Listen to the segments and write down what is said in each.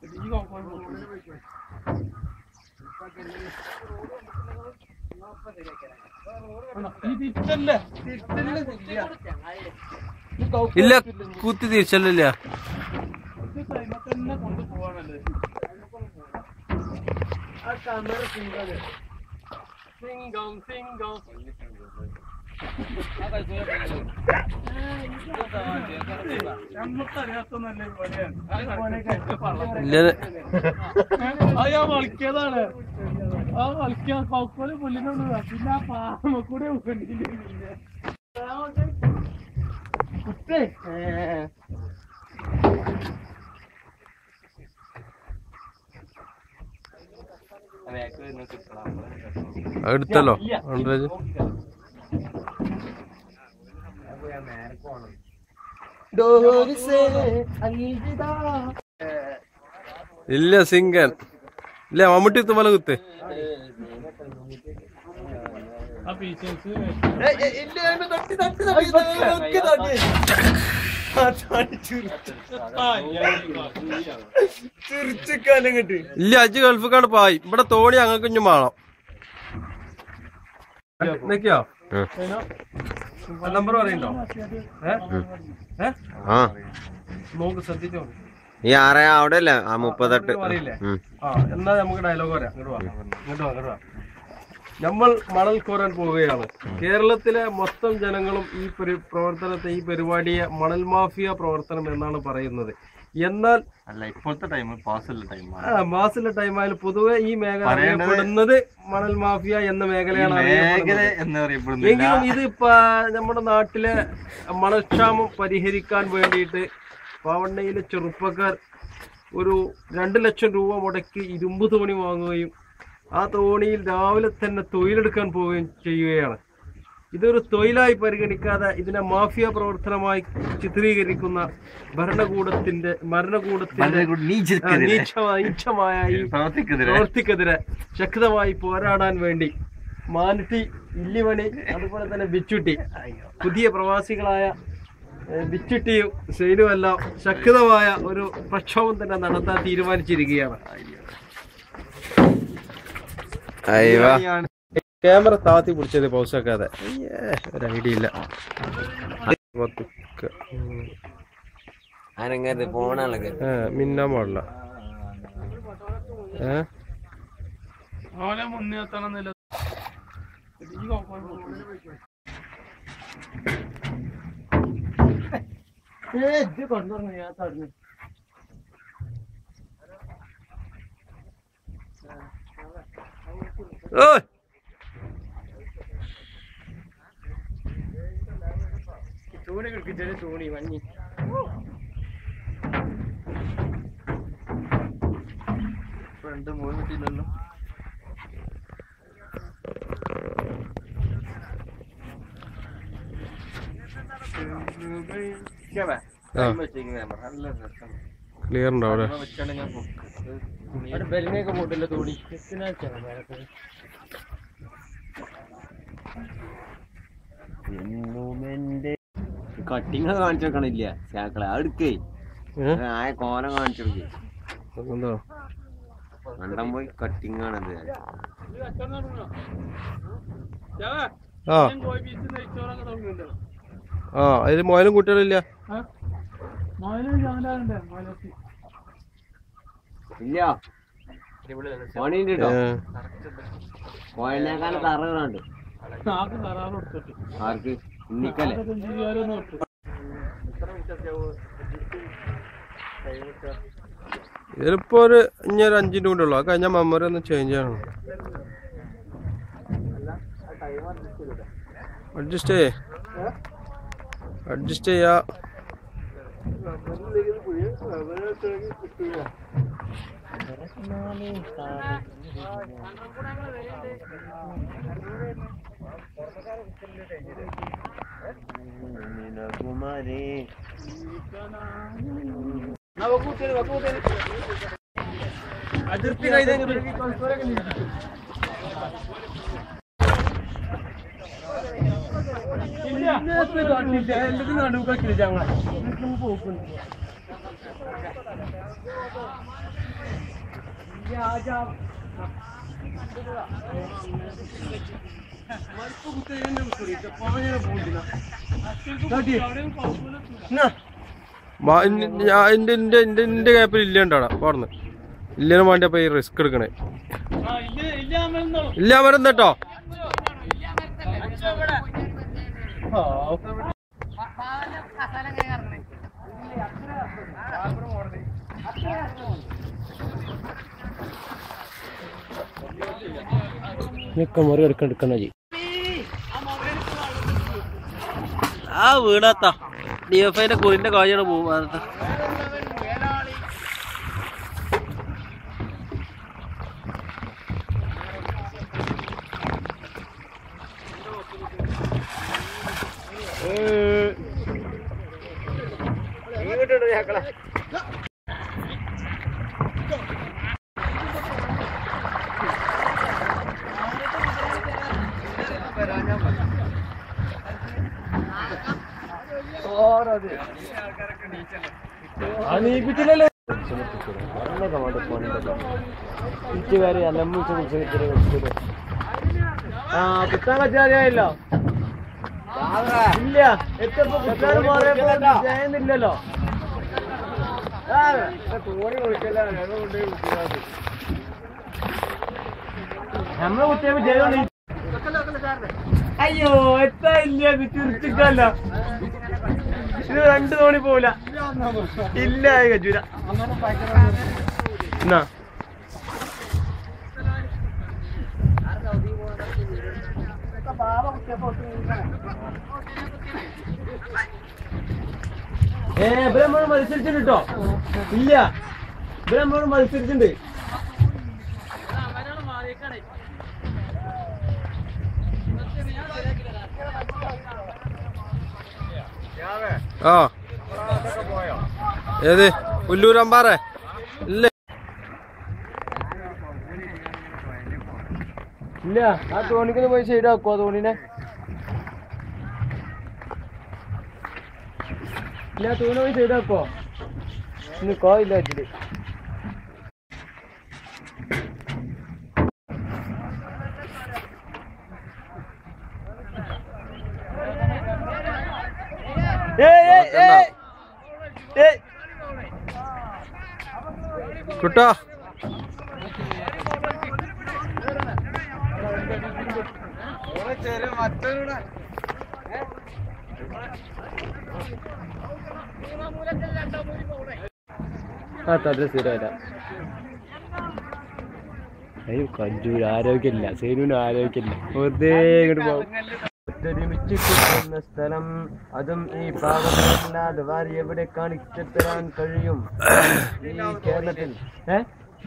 ഇല്ല കുത്തി തിരിച്ചല്ലില്ല ഇല്ല അത് ഞാൻ വളക്കിയതാണ് ആ വളക്കിയ കൊക്കോല് പുല്ലിനോട് പിന്നെ ആ പാമ്പ കൂടെ ഉപ്പണ്ടില്ലേ കുത്തേ എടുത്തല്ലോ ഹൺഡ്രഡ് ഇല്ല സിംഗൻ ഇല്ല മമ്മൂട്ടി തുമല കുത്ത് ആ പീച്ചേഴ്സ് ഇല്ല അജ് ഗൾഫിക്കാണ് പായി ഇവിടെ തോണി അങ്ങക്ക് ഇഞ്ഞും വേണം നിക്കോ നമ്പർ പറയണ്ടോ ഏ ആ നോക്ക് ശ്രദ്ധിച്ചോ ഈ ആറ് അവിടെ അല്ലേ ആ മുപ്പത്തെട്ട് പറയില്ലേ ഉം. ആ എന്നാ നമുക്ക് ഡയലോഗ് പറയാം ഇങ്ങോട്ട് വാ ഇങ്ങോട്ട് വാ ഇങ്ങോട്ട് വാ നമ്മൾ മണൽ കോരാൻ പോവുകയാണ് കേരളത്തിലെ മൊത്തം ജനങ്ങളും ഈ പരി- പ്രവർത്തനത്തെ ഈ പരിപാടിയെ മണൽ മാഫിയ പ്രവർത്തനം എന്നാണ് പറയുന്നത് എന്നാൽ അല്ല ഇപ്പോഴത്തെ ടൈം പാസ്സുള്ള ടൈമാണ് ആ, മാസിലെ ടൈമായാലും പൊതുവെ ഈ മേഖല പറയേണ്ടത് അറിയപ്പെടുന്നത് മണൽ മാഫിയ എന്ന മേഖലയാണ് മേഖല അറിയപ്പെടുന്നത് എന്ന് പറയപ്പെടുന്നില്ല എങ്കിലും ഇത് ഇപ്പൊ നമ്മുടെ നാട്ടിലെ മണൽക്ഷാമം പരിഹരിക്കാൻ വേണ്ടിയിട്ട് പാവണ്ണയിലെ ചെറുപ്പക്കാർ ഒരു രണ്ട് ലക്ഷം രൂപ മുടക്കി ഇരുമ്പ് തോണി വാങ്ങുകയും ആ തോണിയിൽ രാവിലെ തന്നെ തൊഴിലെടുക്കാൻ പോവുകയും ചെയ്യുകയാണ് ഇതൊരു തൊഴിലായി പരിഗണിക്കാതെ ഇതിനെ മാഫിയ പ്രവർത്തനമായി ചിത്രീകരിക്കുന്ന ഭരണകൂടത്തിന്റെ ഭരണകൂടത്തിന്റെ ആ, നീചമായ നീചമായ ഈ പ്രവർത്തിക്കെതിരെ പ്രവർത്തിക്കെതിരെ ശക്തമായി പോരാടാൻ വേണ്ടി മാനട്ടി ഇല്ലിമണി അതുപോലെ തന്നെ ബിച്ചുട്ടി പുതിയ പ്രവാസികളായ ഏഹ്, ബിച്ചുട്ടിയും സെയിനും എല്ലാം ശക്തമായ ഒരു പ്രക്ഷോഭം തന്നെ നടത്താൻ തീരുമാനിച്ചിരിക്കുകയാണ് അയ്യോ ക്യാമറ താത്തി പിടിച്ചത് പൗസാക്കാതെ ഒരു ഐഡിയ ഇല്ല ആരെങ്കിലും ഫോണാണ് ഏ, മിന്നാൻ പാടില്ല ഏ അവനെ മുന്നേ എത്തണമെന്നില്ല ഈ കൊക്കോല് ഓയ് തോണി കിടക്കിച്ചത് തോണി മഞ്ഞി ഫ്രണ്ട് മൂന്ന് കിട്ടിയില്ലല്ലോ ആ ക്ലിയർ ഉണ്ടോ അവിടെ അവിടെ ബെലിനൊക്കെ പോട്ടില്ല തോണി എത്തിനാച്ചാണ് മേലത്തെ കട്ടിങ് കാണിച്ചു വെക്കണില്ല ചാക്കളെ അടുക്കേ ഏ? ആയ കോലം കാണിച്ചു കൊടുക്കേ എന്തോ കണ്ടം പോയി കട്ടിങ് ആണത് ആ പോയി ബീച്ച് നെയ്ച്ചോറൊക്കെ തുടങ്ങുന്നുണ്ടോ ആ അതിൽ മോനും കുട്ടികളില്ല മോയിലും ചാമലാറുണ്ട് മോയിലെത്തി ഇല്ല പണിയുണ്ട് കേട്ടോ ഏ, കോയനേക്കാളും തറകളുണ്ട് നാക്ക് കരാറ് കൊടുത്തിട്ട് ആർക്ക് ഇന്നിക്കല്ലേ ചെയ്യാലൊന്നും കൊടുത്തു ഇതിലിപ്പോ ഒരു ഇനി ഒരു അഞ്ചിൻ്റെ കൂടെ ഉള്ളു അത് കഴിഞ്ഞാൽ മെമ്മറി ഒന്ന് ചേഞ്ച് ചെയ്യണം അഡ്ജസ്റ്റ് ചെയ്യേ അഡ്ജസ്റ്റ് ചെയ്യാ കുമാരേ അതിർത്തി കഴിഞ്ഞ വാ, ഇന്ന- ഞാൻ എന്റെ എന്റെ എന്റെ എന്റെ ക്യാപ്പിൽ ഇല്ലാണ്ടാണ് പാടുന്നു ഇല്ലേനും വേണ്ടി അപ്പൊ ഈ റിസ്ക് എടുക്കണേ ആ ഇല്ല ഇല്ല അമ്മ ഇല്ല വരുന്ന കേട്ടോ മറി എടുക്കാൻ എടുക്കണ ജി ആ വീടാത്ത ഡി എഫ് ഐന്റെ കുറിന്റെ കാഴ്ചയാണ് പോകും അനീപിച്ചില്ലല്ലോ ആ കുത്താൻ പറ്റാതെയായില്ല ഇല്ല എത്തപ്പോ കുത്താൻ മാറിയപ്പോ ചെയ്യുന്നില്ലല്ലോ നമ്മളെ കുത്തിയപ്പോ ജയം അയ്യോ എത്താ ഇല്ല തിരിച്ചിട്ടല്ല ഇത് രണ്ടു തോണി പോവില്ല ഇല്ല കജൂര എന്നാ ഏ ഇവിടെ നമ്മള് മത്സരിച്ചിട്ടുണ്ട് കേട്ടോ ഇല്ല ഇവിടെ നമ്മള് മത്സരിച്ചിട്ടുണ്ട് ആ ഏത് പുല്ലൂരമ്പാറേ ഇല്ല ഇല്ല ആ തോണിക്കൊന്ന് പോയി സൈഡ് ആക്കോ ആ തോണിനെ ഇല്ല ആ തോണി പോയി സൈഡ് ആക്കോ നിക്കോ ഇല്ല വെച്ചിട്ട് കുട്ടാ ആ തദ്ര സ്ഥിരമല്ല അയ്യോ കഞ്ചൂര് ആരോഗ്യമില്ല സേനുവിന് ആരോഗ്യമില്ല വെറുതെ ഇങ്ങോട്ട് പോകും ഒത്തൊരുമിച്ച് കിട്ടുന്ന സ്ഥലം അതും ഈ പാവമല്ലാതെ വാരി എവിടെ കാണിച്ചെത്തരാൻ കഴിയും ഈ കേരളത്തിൽ ഏ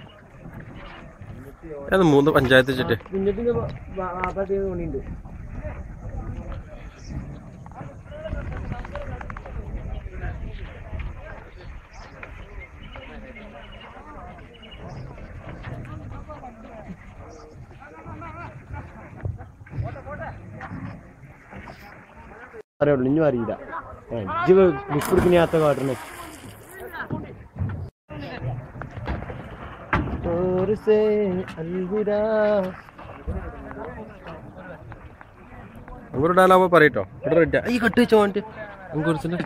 അത് മൂന്ന് പഞ്ചായത്ത് ചുറ്റ് കുഞ്ഞത്തിന്റെ വാപ്പാട്ടി തോണിയുണ്ട് അറിയുള്ളൂ ഇനിയും അറിയില്ല അജ്ജ് ബുക്കെടുക്കിനാത്ത കാട്ടണേ और से अलविदा അങ്കൂർ ഡയലോഗ് പറയട്ടോ ഇവിടെ റെഡി ഈ കട്ട് വെച്ചോ വേണ്ടി അങ്കൂരത്തിന്റെ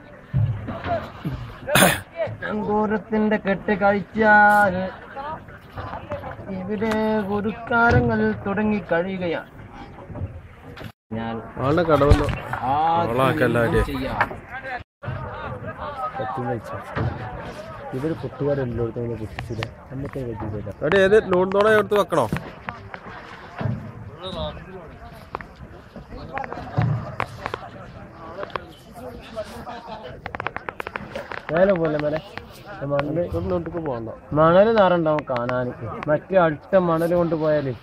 അങ്കൂരത്തിന്റെ കെട്ട് കഴിച്ചാൽ ഇവിടെ ഗുരുക്കാരങ്ങൾ തുടങ്ങി കഴിയുകയാണ് ഞാൻ ആളുടെ കടവല്ലോ ഓളാക്കല്ല അടി ഇവര് പൊട്ടുകാരെല്ലായിടത്തും പൊട്ടിച്ചില്ല എന്നിട്ട് പറ്റിയില്ല അവിടെ ഏത് ലോൺ തോടെ എടുത്ത് വെക്കണോ മേലെ പോലെ മേലെ മണല് ഇവിടുന്നോട്ടേക്ക് പോകണ്ട മണല് നാറുണ്ടാവും കാണാൻ മറ്റേ അടുത്ത മണല് കൊണ്ടുപോയാല്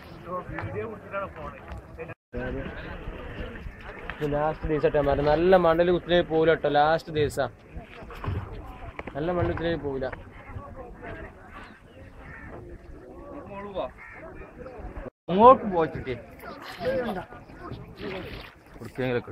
ലാസ്റ്റ് ദിവസം മരം നല്ല മണല് കുത്തിലേക്ക് പോവില്ല കേട്ടോ ലാസ്റ്റ് ദിവസ നല്ല മണല് കുത്തിലേക്ക് പോവില്ല അങ്ങോട്ട് പോയിട്ടേ കുടിക്കെങ്കിലൊക്കെ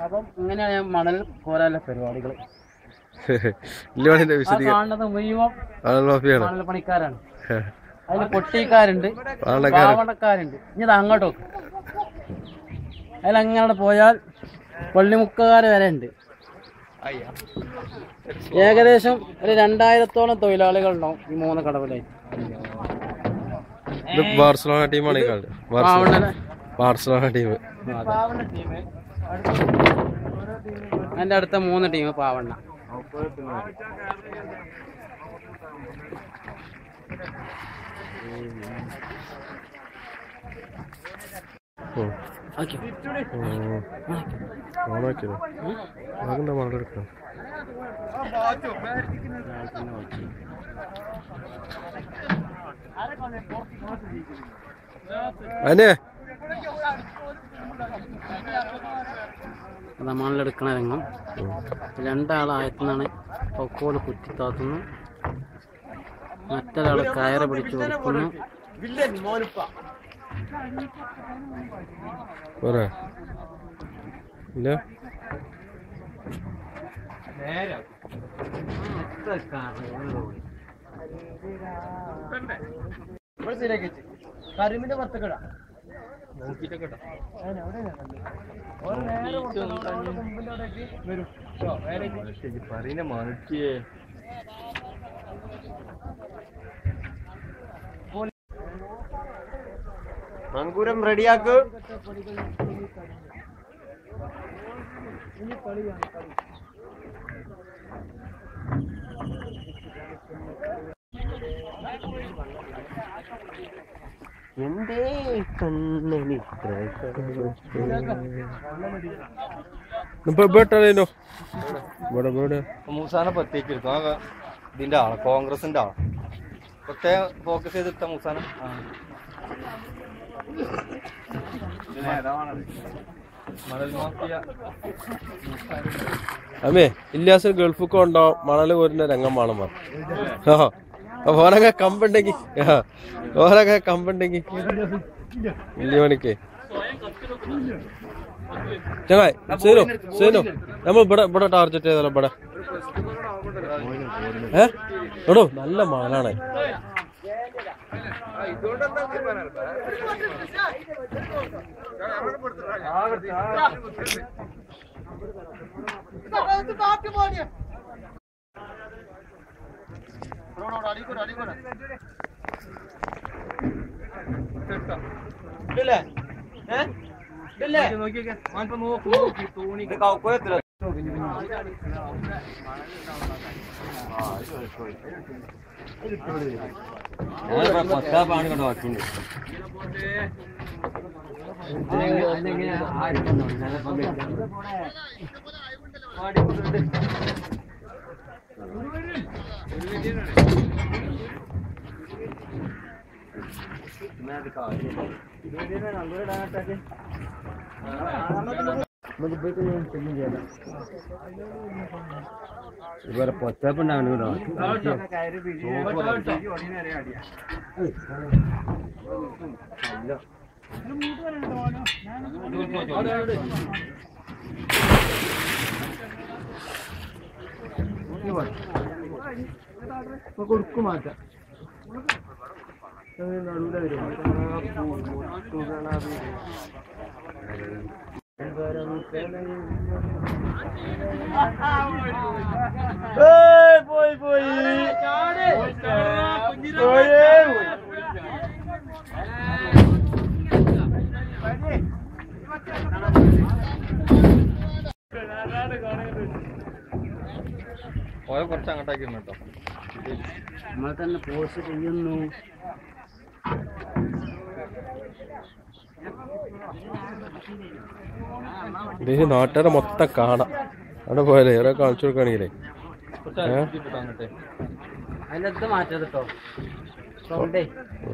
അപ്പം ഇങ്ങനെയാണ് ഞാൻ മണൽ കോരാനുള്ള പരിപാടികൾ ഇല്ലുവാണിന്റെ ആ വിശദീകരണം കാണുന്നത് മുഴുവൻ ആണൽ മാഫിയാണ് മണൽ പണിക്കാരാണ് അതിൽ പൊട്ടിക്കാരുണ്ട് പാവണക്കാരൻ പാവണക്കാരുണ്ട് ഇനി ഇത് അങ്ങോട്ട് നോക്ക് അതിൽ അങ്ങനെ പോയാൽ പള്ളിമുക്കകാർ വരെ ഉണ്ട് ഏകദേശം ഒരു രണ്ടായിരത്തോളം തൊഴിലാളികൾ ഉണ്ടാവും ഈ മൂന്ന് കടവിലായി ഇത് ബാർസലോണ ടീമാണ് ഈ കളി ബാർസലോണ പാവണ ബാർസലോണ ടീം അതിന്റെ അടുത്ത മൂന്ന് ടീം പാവണ്ണ ഓക്കെ ഓണാക്കിയത് അതെന്താ മണലെടുക്കണം അനെ മണലെടുക്കണ രംഗം രണ്ടാളായത്തുനിന്നാണ് പൊക്കോട് കുത്തിത്താത്തുന്നു മറ്റൊരാൾ കയറ് പിടിച്ചു കൊടുക്കുന്നു പോരാ ഇല്ല കരിമിന്റെ പുറത്തേക്കിടാ പറയുന്ന മണിക്കേ മങ്കൂരം റെഡിയാക്ക് എന്തേ കണ്ണനി ഇപ്പൊ ബേട്ടാലേനോ ഇവിടെ ഇവിടെ മൂസാനെ പ്രത്യേകിച്ച് എടുക്കും ആ ഇതിന്റെ ആള് കോൺഗ്രസിന്റെ ആള് പ്രത്യേകം ഫോക്കസ് ചെയ്തെടുത്ത മൂസാന മണൽ മാഫിയ അമ്മേ ഇല്ലാസ് ഗൾഫിൽ ഉണ്ടാവും മണല് കോരുന്ന രംഗം വേണം പറഞ്ഞു ആ ഓരൊക്കെ കമ്പുണ്ടെങ്കി ആ ഓരൊക്കെ കമ്പുണ്ടെങ്കി ഇല്ല മണിക്ക് ചങ്ങായി സേനു സേനു നമ്മൾ ഇവിടെ ഇവിടെ ടാർജറ്റ് ചെയ്താലോ ഇവിടെ ഏ എടോ നല്ല മണലാണ് നോക്കിയൊക്കെ നോക്കി നോക്കി തോണി പാണ് കൊണ്ട് ബാക്കിയുണ്ട് ഇവരെ പൊച്ചപ്പുണ്ടാണ് കൊടുക്കും മാറ്റാം പോയി പോയി പോയ കുറച്ച് അങ്ങോട്ടാക്കി കേട്ടോ നമ്മൾ തന്നെ പോസ്റ്റ് ചെയ്യുന്നു ഇത് നാട്ടുകാരെ മൊത്തം കാണാം അവിടെ പോയാലേ ഓരോ കാണിച്ചു കൊടുക്കുകയാണെങ്കിലേ കുറച്ച് ഏ? ഇട്ടിട്ടോ അങ്ങോട്ടേ അതിനകത്ത് മാറ്റരുത് കേട്ടോ സൗണ്ടേ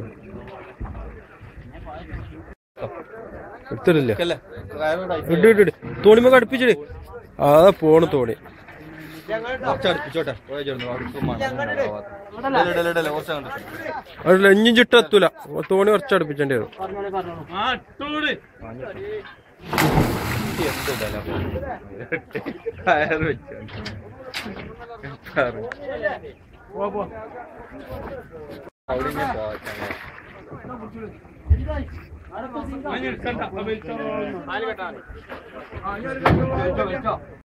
എടുത്തിട്ടില്ല അല്ലേ കയറുണ്ടായി ഇട് ഇട് ഇട് തോണിമ കടുപ്പിച്ചിട് അതാ പോണ് തോണി കുറച്ച് അടുപ്പിച്ചോട്ടെ പോയ ചേർന്നു അടുപ്പ് മണ്ണിടല്ലേ കുറച്ച് അങ്ങോട്ട് അതിൽ എഞ്ഞും ചിട്ട എത്തൂല തോണി കുറച്ച് അടുപ്പിച്ചേണ്ടി വരും പറഞ്ഞോളൂ പറഞ്ഞോളൂ എന്തിടല കയറ് വെച്ചു അവിടെ ഇനി പോ, ചങ്ങായി.